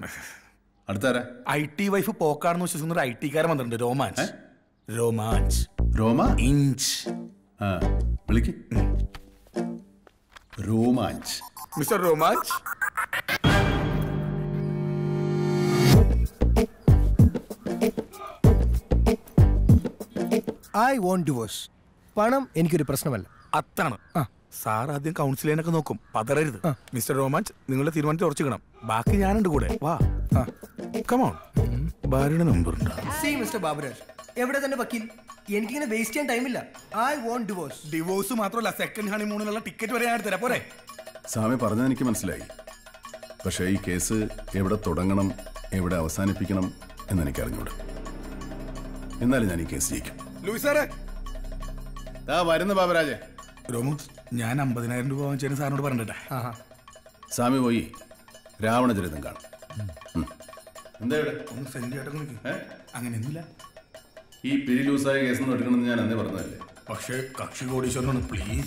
അടുത്താരാ I T wife പോക്കാണെന്ന് വിശ്വസിക്കുന്ന ഒരു ഐ ടിക്കാരൻ വന്നിട്ടുണ്ട് രോമാഞ്ച് രോമാഞ്ച് രോമ ഇഞ്ച് ആ വിളിക്ക് Romanch mister Romanch I want divorce പണം എനിക്കൊരു പ്രശ്നമല്ല അത്താണ് സാർ ആദ്യം കൗൺസിലിനൊക്കെ നോക്കും പതറരുത് മിസ്റ്റർ രോമാഞ്ച് നിങ്ങളുടെ തീരുമാനത്തിൽ ഉറച്ചിക്കണം ബാക്കി ഞാനുണ്ട് കൂടെ വാ കമോൺ ഭാര്യയുടെ നമ്പർ ഉണ്ടോ സി മിസ്റ്റർ ബാബുരാജ് എവിടെ തന്നെ വക്കീൽ എനിക്കിങ്ങനെ വേസ്റ്റ് ചെയ്യാൻ ടൈമില്ല ഐ വോണ്ട് ഡിവോഴ്സ് ഡിവോഴ്സ് മാത്രമല്ല സെക്കൻഡ് ഹണിമൂണിനുള്ള ടിക്കറ്റ് വരെ ഞാൻ എടുത്തരാം പോരെ സ്വാമി പറഞ്ഞത് എനിക്ക് മനസ്സിലായി പക്ഷേ ഈ കേസ് എവിടെ തുടങ്ങണം എവിടെ അവസാനിപ്പിക്കണം എന്ന് എനിക്ക് അറിഞ്ഞൂടെ എന്നാലും ഞാൻ ഈ കേസ് ജയിക്കും ലൂയിസ് സാറേ ദാ വരുന്ന ബാബരാജെ രോമു ഞാൻ അമ്പതിനായിരം രൂപ വാങ്ങിച്ചതിന് സാറിനോട് പറഞ്ഞിട്ടെ സ്വാമി പോയി രാവണചരിതം കാണും ഉം. എന്താ ഇവിടെ ഒന്ന് സെൻഡ് ചെയ്യട്ടെ നിൽക്കും അങ്ങനെയൊന്നുമില്ല ഈ പിരി ലൂസായ കേസ് ഒന്നും എടുക്കണമെന്ന് ഞാൻ അന്നേ പറഞ്ഞതല്ലേ പക്ഷേ കക്ഷി കോടീശ്വരനാണ് പ്ലീസ്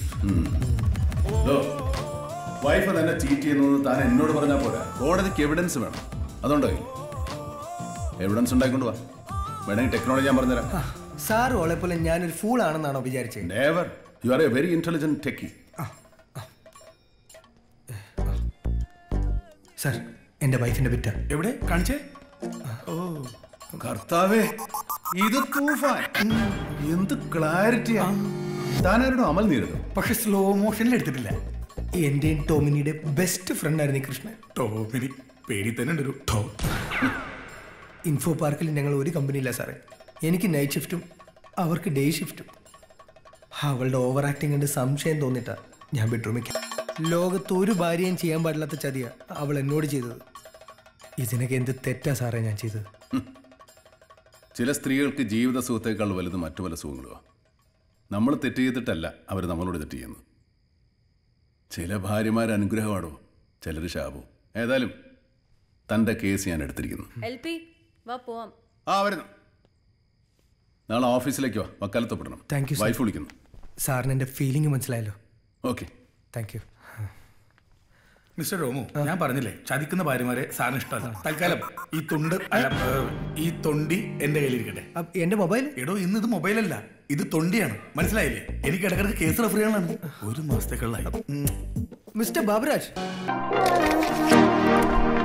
വൈഫ് തന്നെ ചീറ്റ് ചെയ്യുന്നു താൻ എന്നോട് പറഞ്ഞാൽ പോരാ കോടതിക്ക് എവിഡൻസ് വേണം അതുണ്ടോ എവിഡൻസ് ഉണ്ടായിക്കൊണ്ട് വാ വേണമെങ്കിൽ ടെക്നോളജി ഞാൻ പറഞ്ഞുതരാം സാർ ഓളെ പോലെ ഞാനൊരു ഫൂൾ ആണെന്നാണോ വിചാരിച്ചത് never you are a very intelligent techie sir എന്റെ വൈഫിന്റെ ബിറ്റ എവിടെ കാണിച്ചേ കർത്താവേ ഇത് തൂഫാൻ എന്ത് ക്ലാരിറ്റിയാ താനാരുടെ അമൽ നീരുന്നു പക്ഷെ സ്ലോ മോഷനിൽ എടുത്തിട്ടില്ല എന്റെയും ടോമിനിയുടെ ബെസ്റ്റ് ഫ്രണ്ട് ആയിരുന്നു ഈ കൃഷ്ണൻ ടോമിനി പേടി തന്നെ ഉണ്ട് ഒരു ടോ ഇൻഫോ പാർക്കിൽ ഞങ്ങൾ ഒരു കമ്പനിയില്ല സാറേ എനിക്ക് നൈറ്റ് ഷിഫ്റ്റും അവർക്ക് ഡേ ഷിഫ്റ്റും അവളുടെ ഓവർ ആക്ടിങ് കണ്ട് സംശയം തോന്നിട്ടാ ഞാൻ ബെഡ്റൂമിൽ ലോകത്ത് ഒരു ഭാര്യയും ചെയ്യാൻ പാടില്ലാത്ത ചതിയാ അവൾ എന്നോട് ചെയ്തത് ഇതിനൊക്കെ എന്ത് തെറ്റാ സാറേ ഞാൻ ചെയ്തത് ചില സ്ത്രീകൾക്ക് ജീവിത സുഖത്തേക്കാൾ വലുത് മറ്റു പല സുഖങ്ങളുമാണ് നമ്മൾ തെറ്റ് ചെയ്തിട്ടല്ല അവർ നമ്മളോട് തെറ്റ് ചെയ്യുന്നത് ചില ഭാര്യമാർ അനുഗ്രഹമാണോ ചിലർ ശാപവും ഏതായാലും തൻ്റെ കേസ് ഞാൻ എടുത്തിരിക്കുന്നു എൽ പി വാ പോവാം ആ വരുന്നു നാളെ ഓഫീസിലേക്ക് വാ വക്കാലത്തൊപ്പിടണം താങ്ക് യു വൈഫ് വിളിക്കുന്നു സാറിന് എൻ്റെ ഫീലിംഗ് മനസ്സിലായല്ലോ okay thank you mister Romu ഞാൻ പറഞ്ഞില്ലേ ചതിക്കുന്ന ഭാര്യമാരെ സാറിന് ഇഷ്ടമല്ല തൽക്കാലം ഈ തുണ്ട് അല്ല, ഏ, ഈ തൊണ്ടി എന്റെ കയ്യിലിരിക്കട്ടെ എന്റെ മൊബൈൽ എടോ ഇന്ന് ഇത് മൊബൈലല്ല ഇത് തൊണ്ടിയാണ് മനസ്സിലായില്ലേ എനിക്ക് ഇടക്കിടക്ക് കേസ് റെഫർ ചെയ്യണതാണ് ഒരു മാസത്തേക്കുള്ളായി മിസ്റ്റർ ബാബുരാജ്